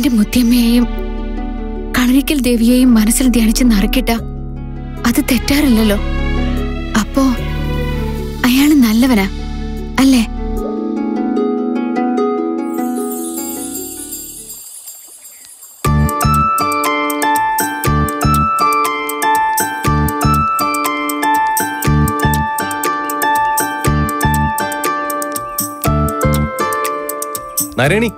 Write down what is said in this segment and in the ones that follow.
എന്റെ മുത്തിയമ്മയെയും കളരിക്കൽ ദേവിയെയും മനസ്സിൽ ധ്യാനിച്ച് നറുക്കിട്ട അത് തെറ്റാറില്ലല്ലോ അപ്പോ അയാള് നല്ലവനാ അല്ലേ നാരായണി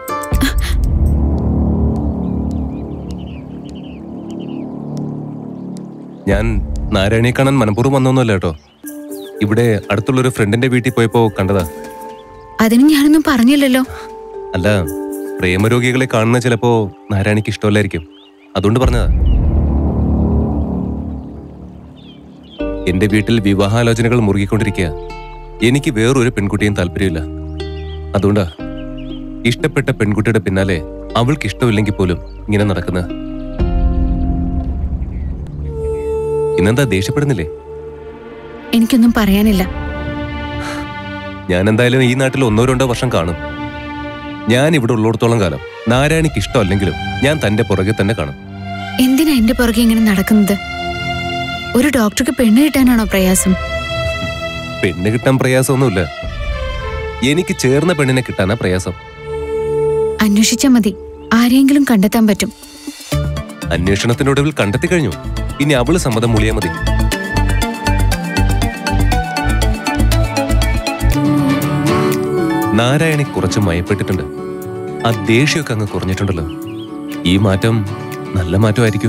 ഞാൻ നാരായണിയെ കാണാൻ മനഃപൂർവ്വം വന്നൊന്നുമല്ല കേട്ടോ ഇവിടെ അടുത്തുള്ളൊരു ഫ്രണ്ടിന്റെ വീട്ടിൽ പോയപ്പോ കണ്ടതാ അതിന് ഞാനൊന്നും പറഞ്ഞില്ലല്ലോ അല്ല പ്രേമരോഗികളെ കാണുന്ന ചിലപ്പോ നാരായണിക്ക് ഇഷ്ടമല്ലായിരിക്കും അതുകൊണ്ട് പറഞ്ഞതാ എന്റെ വീട്ടിൽ വിവാഹാലോചനകൾ മുറുകിക്കൊണ്ടിരിക്കുക എനിക്ക് വേറൊരു പെൺകുട്ടിയും താല്പര്യമില്ല അതുകൊണ്ടാ ഇഷ്ടപ്പെട്ട പെൺകുട്ടിയുടെ പിന്നാലെ അവൾക്ക് ഇഷ്ടമില്ലെങ്കിൽ പോലും ഇങ്ങനെ നടക്കുന്നത് ഇന്നെന്താ ദേഷ്യപ്പെടുന്നില്ലേ എനിക്കൊന്നും പറയാനില്ല ഞാൻ എന്തായാലും ഈ നാട്ടിൽ ഒന്നോ രണ്ടോ വർഷം കാണും ഞാൻ ഇവിടെ ഉള്ളിടത്തോളം കാലം നാരായണിക്ക് ഇഷ്ടമല്ലെങ്കിലും ഞാൻ തന്റെ പുറകെ തന്നെ കാണും എന്തിനാ എന്റെ പുറകെ ഇങ്ങനെ നടക്കുന്നത് ഒരു ഡോക്ടർക്ക് പെണ്ണ് കിട്ടാനാണോ പ്രയാസം പെണ്ണ് കിട്ടാൻ പ്രയാസമൊന്നുമില്ല എനിക്ക് ചേർന്ന പെണ്ണിനെ കിട്ടാനാ പ്രയാസം അന്വേഷിച്ചാ മതി ആരെയെങ്കിലും കണ്ടെത്താൻ പറ്റും അന്വേഷണത്തിനൊടുവിൽ കണ്ടെത്തി കഴിഞ്ഞു ഇനി അവള് സമ്മതം മൂളിയാ മതി നാരായണി കുറച്ച് മയപ്പെട്ടിട്ടുണ്ട് ആ ദേഷ്യമൊക്കെ അങ്ങ് കുറഞ്ഞിട്ടുണ്ടല്ലോ ഈ മാറ്റം നല്ല മാറ്റമായിരിക്കും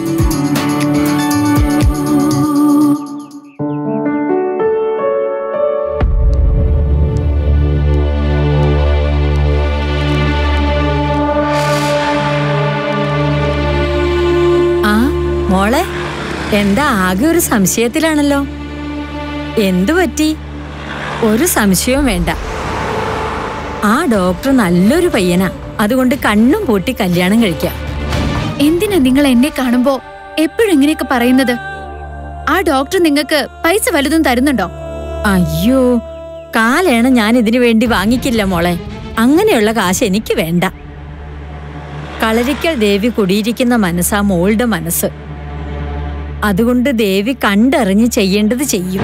ആ മോളെ എന്താ ആകെ ഒരു സംശയത്തിലാണല്ലോ എന്തു പറ്റി ഒരു സംശയവും വേണ്ട ആ ഡോക്ടർ നല്ലൊരു പയ്യനാ അതുകൊണ്ട് കണ്ണും പൂട്ടി കല്യാണം കഴിക്കാം എന്തിനാ നിങ്ങൾ എന്നെ കാണുമ്പോ എപ്പോഴും ഇങ്ങനെയൊക്കെ പറയുന്നത് ആ ഡോക്ടർ നിങ്ങൾക്ക് പൈസ വലുതും തരുന്നുണ്ടോ അയ്യോ കാലേണ ഞാൻ ഇതിനു വേണ്ടി വാങ്ങിക്കില്ല മോളെ അങ്ങനെയുള്ള കാശ് എനിക്ക് വേണ്ട കളരിക്കൽ ദേവി കുടിയിരിക്കുന്ന മനസ്സാ മോളുടെ മനസ്സ് അതുകൊണ്ട് ദേവി കണ്ടറിഞ്ഞ് ചെയ്യേണ്ടത് ചെയ്യും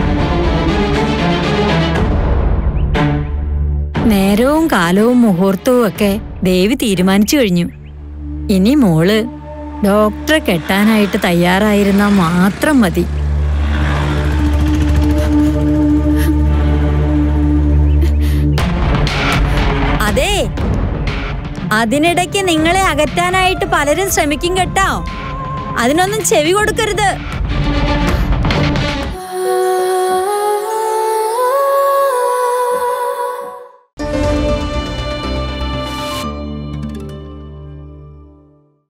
നേരവും കാലവും മുഹൂർത്തവും ഒക്കെ ദേവി തീരുമാനിച്ചു കഴിഞ്ഞു ഇനി മോള് ഡോക്ടറെ കെട്ടാനായിട്ട് തയ്യാറായിരുന്ന മാത്രം മതി അതെ അതിനിടയ്ക്ക് നിങ്ങളെ അകറ്റാനായിട്ട് പലരും ശ്രമിക്കും കേട്ടോ അതിനൊന്നും ചെവി കൊടുക്കരുത്